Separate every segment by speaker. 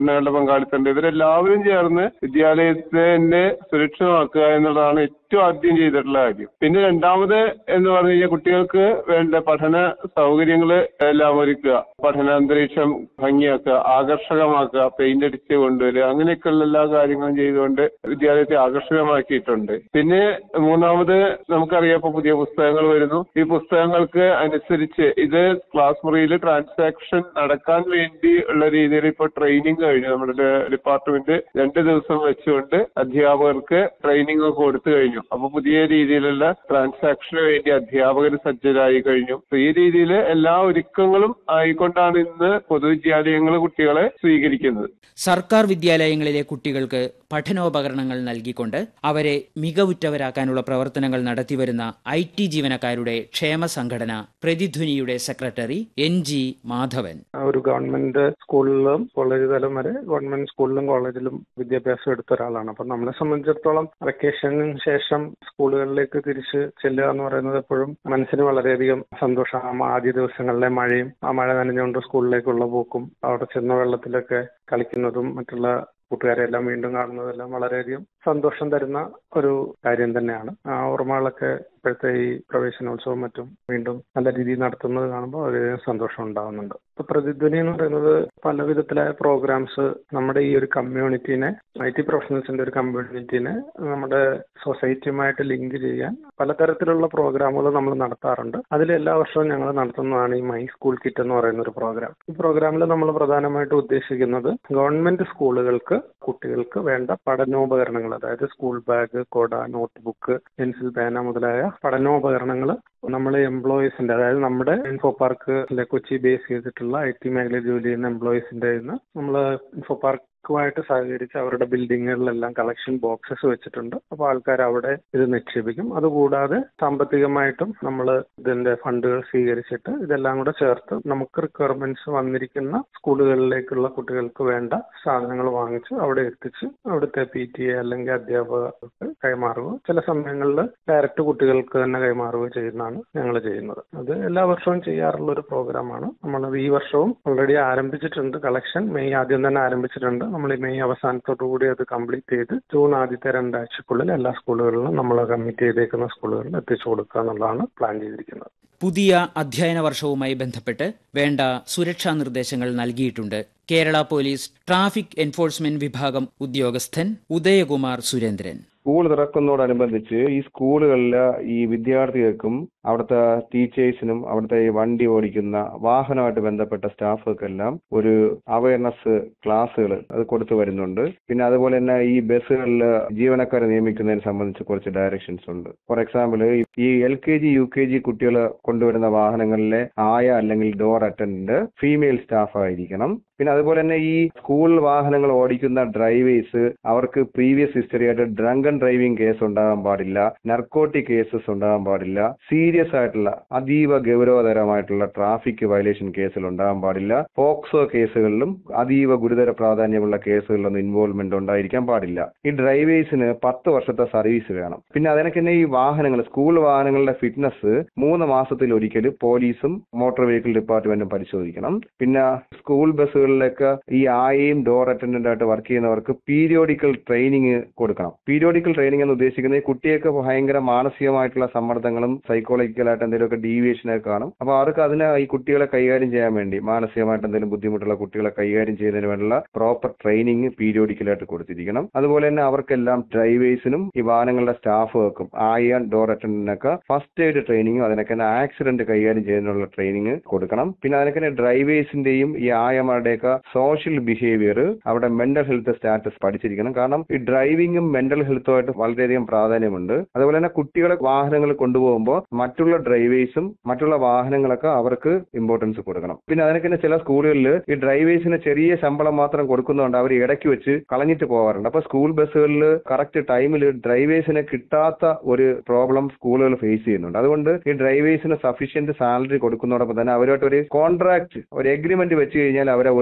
Speaker 1: സംഘടനകളുടെ പങ്കാളിത്തമുണ്ട് ഇവരെല്ലാവരും ചേർന്ന് വിദ്യാലയത്തെ തന്നെ സുരക്ഷിതമാക്കുക എന്നുള്ളതാണ് ഏറ്റവും ആദ്യം ചെയ്തിട്ടുള്ള കാര്യം പിന്നെ രണ്ടാമത് എന്ന് പറഞ്ഞു കഴിഞ്ഞാൽ കുട്ടികൾക്ക് വേണ്ട പഠന സൗകര്യങ്ങൾ എല്ലാം ഒരുക്കുക പഠനാന്തരീക്ഷം ഭംഗിയാക്കുക ആകർഷകമാക്കുക പെയിന്റ് അടിച്ച് കൊണ്ടുവരിക അങ്ങനെയൊക്കെയുള്ള എല്ലാ കാര്യങ്ങളും ചെയ്തുകൊണ്ട് വിദ്യാലയത്തെ ആകർഷകമാക്കിയിട്ടുണ്ട് പിന്നെ മൂന്നാമത് നമുക്കറിയാം ഇപ്പൊ പുതിയ പുസ്തകങ്ങൾ വരുന്നു ഈ പുസ്തകങ്ങൾക്ക് അനുസരിച്ച് ഇത് ക്ലാസ് മുറിയിൽ ട്രാൻസാക്ഷൻ നടക്കാൻ വേണ്ടി ഉള്ള രീതിയിൽ ഇപ്പൊ ട്രെയിനിങ് കഴിഞ്ഞു നമ്മുടെ ഡിപ്പാർട്ട്മെന്റ് രണ്ട് ദിവസം വെച്ചുകൊണ്ട് അധ്യാപകർക്ക് ട്രെയിനിങ് ഒക്കെ കൊടുത്തു കഴിഞ്ഞു അപ്പൊ പുതിയ രീതിയിലുള്ള ട്രാൻസാക്ഷന് വേണ്ടി അധ്യാപകർ സജ്ജരായി കഴിഞ്ഞു അപ്പൊ ഈ രീതിയിൽ എല്ലാ ഒരുക്കങ്ങളും ആയിക്കൊണ്ടാണ് ഇന്ന് പൊതുവിദ്യാലയങ്ങൾ കുട്ടികളെ സ്വീകരിക്കുന്നത്
Speaker 2: സർക്കാർ വിദ്യാലയങ്ങളിലെ കുട്ടികൾക്ക് പഠനോപകരണങ്ങൾ നൽകിക്കൊണ്ട് അവരെ മികവുറ്റവരാക്കാനുള്ള പ്രവർത്തനങ്ങൾ നടത്തിവരുന്ന ഐ ടി ജീവനക്കാരുടെ ക്ഷേമ സംഘടന പ്രതിധ്വനിയുടെ സെക്രട്ടറി എൻ ജി മാധവൻ
Speaker 3: ഒരു ഗവൺമെന്റ് സ്കൂളിലും കോളേജ് തലം വരെ ഗവൺമെന്റ് സ്കൂളിലും കോളേജിലും വിദ്യാഭ്യാസം എടുത്ത ഒരാളാണ് അപ്പൊ നമ്മളെ സംബന്ധിച്ചിടത്തോളം വെക്കേഷന് ശേഷം സ്കൂളുകളിലേക്ക് തിരിച്ച് ചെല്ലുക എന്ന് പറയുന്നത് എപ്പോഴും മനസ്സിന് വളരെയധികം സന്തോഷമാണ് ആദ്യ ദിവസങ്ങളിലെ മഴയും ആ മഴ നനഞ്ഞുകൊണ്ട് സ്കൂളിലേക്കുള്ള പോക്കും അവിടെ ചെന്ന വെള്ളത്തിലൊക്കെ കളിക്കുന്നതും മറ്റുള്ള കൂട്ടുകാരെ എല്ലാം വീണ്ടും കാണുന്നതെല്ലാം വളരെയധികം സന്തോഷം തരുന്ന ഒരു കാര്യം തന്നെയാണ് ആ ഓർമ്മകളൊക്കെ ഇപ്പോഴത്തെ ഈ പ്രവേശനോത്സവം മറ്റും വീണ്ടും നല്ല രീതിയിൽ നടത്തുന്നത് കാണുമ്പോൾ വളരെയധികം സന്തോഷം ഉണ്ടാകുന്നുണ്ട് ഇപ്പൊ പ്രതിധ്വനി എന്ന് പറയുന്നത് പല വിധത്തിലായ പ്രോഗ്രാംസ് നമ്മുടെ ഈ ഒരു കമ്മ്യൂണിറ്റീനെ ഐ ടി പ്രൊഫഷണൽസിന്റെ ഒരു കമ്മ്യൂണിറ്റീനെ നമ്മുടെ സൊസൈറ്റിയുമായിട്ട് ലിങ്ക് ചെയ്യാൻ പലതരത്തിലുള്ള പ്രോഗ്രാമുകൾ നമ്മൾ നടത്താറുണ്ട് അതിൽ എല്ലാ വർഷവും ഞങ്ങൾ നടത്തുന്നതാണ് ഈ മൈ സ്കൂൾ കിറ്റ് എന്ന് പറയുന്ന ഒരു പ്രോഗ്രാം ഈ പ്രോഗ്രാമിൽ നമ്മൾ പ്രധാനമായിട്ട് ഉദ്ദേശിക്കുന്നത് ഗവൺമെന്റ് സ്കൂളുകൾക്ക് കുട്ടികൾക്ക് വേണ്ട പഠനോപകരണങ്ങൾ അതായത് സ്കൂൾ ബാഗ് കൊട നോട്ട്ബുക്ക് പെൻസിൽ പേന മുതലായ പഠനോപകരണങ്ങൾ നമ്മൾ എംപ്ലോയീസിന്റെ അതായത് നമ്മുടെ ഇൻഫോ പാർക്ക് കൊച്ചി ബേസ് ചെയ്തിട്ടുള്ള ഐ ടി മേഖലയിൽ ജോലി ചെയ്യുന്ന എംപ്ലോയീസിന്റെ നമ്മൾ ഇൻഫോ പാർക്ക് ുമായിട്ട് സഹകരിച്ച് അവരുടെ ബിൽഡിങ്ങുകളിലെല്ലാം കളക്ഷൻ ബോക്സസ് വെച്ചിട്ടുണ്ട് അപ്പോൾ ആൾക്കാർ അവിടെ ഇത് നിക്ഷേപിക്കും അതുകൂടാതെ സാമ്പത്തികമായിട്ടും നമ്മൾ ഇതിന്റെ ഫണ്ടുകൾ സ്വീകരിച്ചിട്ട് ഇതെല്ലാം കൂടെ ചേർത്ത് നമുക്ക് റിക്വയർമെന്റ്സ് വന്നിരിക്കുന്ന സ്കൂളുകളിലേക്കുള്ള കുട്ടികൾക്ക് വേണ്ട സാധനങ്ങൾ വാങ്ങിച്ച് അവിടെ എത്തിച്ച് അവിടുത്തെ പി ടി എ അല്ലെങ്കിൽ അധ്യാപകർക്ക് കൈമാറുകയോ ചില സമയങ്ങളിൽ ഡയറക്റ്റ് കുട്ടികൾക്ക് തന്നെ കൈമാറുകയോ ചെയ്യുന്നതാണ് ഞങ്ങൾ ചെയ്യുന്നത് അത് എല്ലാ വർഷവും ചെയ്യാറുള്ള ഒരു പ്രോഗ്രാമാണ് നമ്മളത് ഈ വർഷവും ഓൾറെഡി ആരംഭിച്ചിട്ടുണ്ട് കളക്ഷൻ മെയ് ആദ്യം തന്നെ ആരംഭിച്ചിട്ടുണ്ട് നമ്മൾ ഈ മെയ് അവസാനത്തോടു കൂടി അത് കംപ്ലീറ്റ് ചെയ്ത് ജൂൺ ആദ്യത്തെ രണ്ടാഴ്ചക്കുള്ളിൽ എല്ലാ സ്കൂളുകളിലും നമ്മൾ കമ്മിറ്റ് ചെയ്തേക്കുന്ന സ്കൂളുകളിൽ എത്തിച്ചു കൊടുക്കുക എന്നുള്ളതാണ് പ്ലാൻ ചെയ്തിരിക്കുന്നത്
Speaker 2: പുതിയ അധ്യയന വർഷവുമായി ബന്ധപ്പെട്ട് വേണ്ട സുരക്ഷാ നിർദ്ദേശങ്ങൾ നൽകിയിട്ടുണ്ട് കേരള പോലീസ് ട്രാഫിക് എൻഫോഴ്സ്മെന്റ് വിഭാഗം ഉദ്യോഗസ്ഥൻ ഉദയകുമാർ സുരേന്ദ്രൻ
Speaker 4: സ്കൂൾ തുറക്കുന്നതോടനുബന്ധിച്ച് ഈ സ്കൂളുകളിലെ ഈ വിദ്യാർത്ഥികൾക്കും അവിടുത്തെ ടീച്ചേഴ്സിനും അവിടുത്തെ ഈ വണ്ടി ഓടിക്കുന്ന വാഹനമായിട്ട് ബന്ധപ്പെട്ട സ്റ്റാഫുകൾക്കെല്ലാം ഒരു അവയർനെസ് ക്ലാസ്സുകൾ അത് കൊടുത്തു വരുന്നുണ്ട് പിന്നെ അതുപോലെ തന്നെ ഈ ബസ്സുകളിൽ ജീവനക്കാരെ നിയമിക്കുന്നതിനെ സംബന്ധിച്ച് കുറച്ച് ഡയറക്ഷൻസ് ഉണ്ട് ഫോർ എക്സാമ്പിൾ ഈ L K G U K G കുട്ടികൾ കൊണ്ടുവരുന്ന വാഹനങ്ങളിലെ ആയ അല്ലെങ്കിൽ ഡോർ അറ്റൻഡന്റ് ഫീമെയിൽ സ്റ്റാഫ് ആയിരിക്കണം പിന്നെ അതുപോലെ തന്നെ ഈ സ്കൂൾ വാഹനങ്ങൾ ഓടിക്കുന്ന ഡ്രൈവേഴ്സ് അവർക്ക് പ്രീവിയസ് ഹിസ്റ്ററി ആയിട്ട് ഡ്രങ്കൺ ഡ്രൈവിംഗ് കേസ് ഉണ്ടാകാൻ പാടില്ല നർക്കോട്ടിക് കേസസ് ഉണ്ടാകാൻ പാടില്ല സീരിയസ് ആയിട്ടുള്ള അതീവ ഗൗരവതരമായിട്ടുള്ള ട്രാഫിക് വയലേഷൻ കേസുകൾ ഉണ്ടാകാൻ പാടില്ല പോക്സോ കേസുകളിലും അതീവ ഗുരുതര പ്രാധാന്യമുള്ള കേസുകളിലൊന്നും ഇൻവോൾവ്മെന്റ് ഉണ്ടായിരിക്കാൻ പാടില്ല ഈ ഡ്രൈവേഴ്സിന് പത്ത് വർഷത്തെ സർവീസ് വേണം പിന്നെ അതിനൊക്കെ തന്നെ ഈ വാഹനങ്ങൾ സ്കൂൾ വാഹനങ്ങളുടെ ഫിറ്റ്നസ് മൂന്ന് മാസത്തിൽ ഒരിക്കൽ പോലീസും മോട്ടോർ വെഹിക്കിൾ ഡിപ്പാർട്ട്മെന്റും പരിശോധിക്കണം പിന്നെ സ്കൂൾ ബസ്സുകളിലൊക്കെ ഈ ആയയും ഡോർ അറ്റൻഡന്റ് ആയിട്ട് വർക്ക് ചെയ്യുന്നവർക്ക് പീരിയോഡിക്കൽ ട്രെയിനിങ് കൊടുക്കണം പീരിയോഡിക്കൽ ട്രെയിനിങ് എന്ന് ഉദ്ദേശിക്കുന്നത് ഈ കുട്ടിയൊക്കെ ഭയങ്കര മാനസികമായിട്ടുള്ള സമ്മർദ്ദങ്ങളും സൈക്കോളജിക്കലായിട്ട് എന്തെങ്കിലുമൊക്കെ ഡീവിയേഷനൊക്കെ കാണും അപ്പൊ അവർക്ക് അതിനെ ഈ കുട്ടികളെ കൈകാര്യം ചെയ്യാൻ വേണ്ടി മാനസികമായിട്ട് എന്തെങ്കിലും ബുദ്ധിമുട്ടുള്ള കുട്ടികളെ കൈകാര്യം ചെയ്യുന്നതിന് വേണ്ടിയുള്ള പ്രോപ്പർ ട്രെയിനിങ് പീരിയോഡിക്കലായിട്ട് കൊടുത്തിരിക്കണം അതുപോലെ തന്നെ അവർക്കെല്ലാം ഡ്രൈവേഴ്സിനും ഈ വാഹനങ്ങളുടെ സ്റ്റാഫുകൾക്കും ആയ ഡോർ അറ്റൻഡന്റിനൊക്കെ ഫസ്റ്റ് എയ്ഡ് ട്രെയിനിങ്ങും അതിനൊക്കെ ആക്സിഡന്റ് കൈകാര്യം ചെയ്യുന്നതിനുള്ള ട്രെയിനിങ് കൊടുക്കണം പിന്നെ അതിനൊക്കെ ഡ്രൈവേഴ്സിന്റെയും ഈ ആയമാരുടെയൊക്കെ സോഷ്യൽ ബിഹേവിയർ അവിടെ മെന്റൽ ഹെൽത്ത് സ്റ്റാറ്റസ് പഠിച്ചിരിക്കണം കാരണം ഈ ഡ്രൈവിംഗും മെന്റൽ ഹെൽത്തുമായിട്ട് വളരെയധികം പ്രാധാന്യമുണ്ട് അതുപോലെ തന്നെ കുട്ടികളെ വാഹനങ്ങൾ കൊണ്ടുപോകുമ്പോൾ മറ്റുള്ള ഡ്രൈവേഴ്സും മറ്റുള്ള വാഹനങ്ങളൊക്കെ അവർക്ക് ഇമ്പോർട്ടൻസ് കൊടുക്കണം പിന്നെ അതിനൊക്കെ തന്നെ ചില സ്കൂളുകളിൽ ഈ ഡ്രൈവേഴ്സിന് ചെറിയ ശമ്പളം മാത്രം കൊടുക്കുന്നതുകൊണ്ട് അവർ ഇടയ്ക്ക് വെച്ച് കളഞ്ഞിട്ട് പോകാറുണ്ട് അപ്പൊ സ്കൂൾ ബസ്സുകളിൽ കറക്റ്റ് ടൈമിൽ ഡ്രൈവേഴ്സിന് കിട്ടാത്ത ഒരു പ്രോബ്ലം സ്കൂളുകൾ ഫേസ് ചെയ്യുന്നുണ്ട് അതുകൊണ്ട് ഈ ഡ്രൈവേഴ്സിന് സഫീഷ്യന്റ് സാലറി കൊടുക്കുന്നതോടൊപ്പം തന്നെ അവരുമായിട്ട് ഒരു കോൺട്രാക്ട് ഒരു എഗ്രിമെന്റ് വെച്ച് കഴിഞ്ഞാൽ അവരെ ഒരു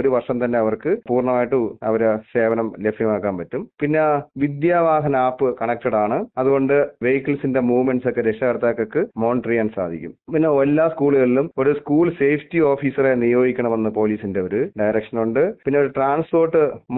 Speaker 4: ഒരു വർഷം തന്നെ അവർക്ക് പൂർണ്ണമായിട്ട് അവര് സേവനം ലഭ്യമാക്കാൻ പറ്റും പിന്നെ വിദ്യാവാഹന ആപ്പ് കണക്റ്റഡ് ആണ് അതുകൊണ്ട് വെഹിക്കിൾസിന്റെ മൂവ്മെന്റ്സ് ഒക്കെ രക്ഷകർത്താക്കൾക്ക് മോണിറ്റർ ചെയ്യാൻ സാധിക്കും പിന്നെ എല്ലാ സ്കൂളുകളിലും ഒരു സ്കൂൾ സേഫ്റ്റി ഓഫീസറെ നിയോഗിക്കണമെന്ന് പോലീസിന്റെ ഒരു ഡയറക്ഷൻ ഉണ്ട് പിന്നെ ഒരു ട്രാൻസ്പോർട്ട്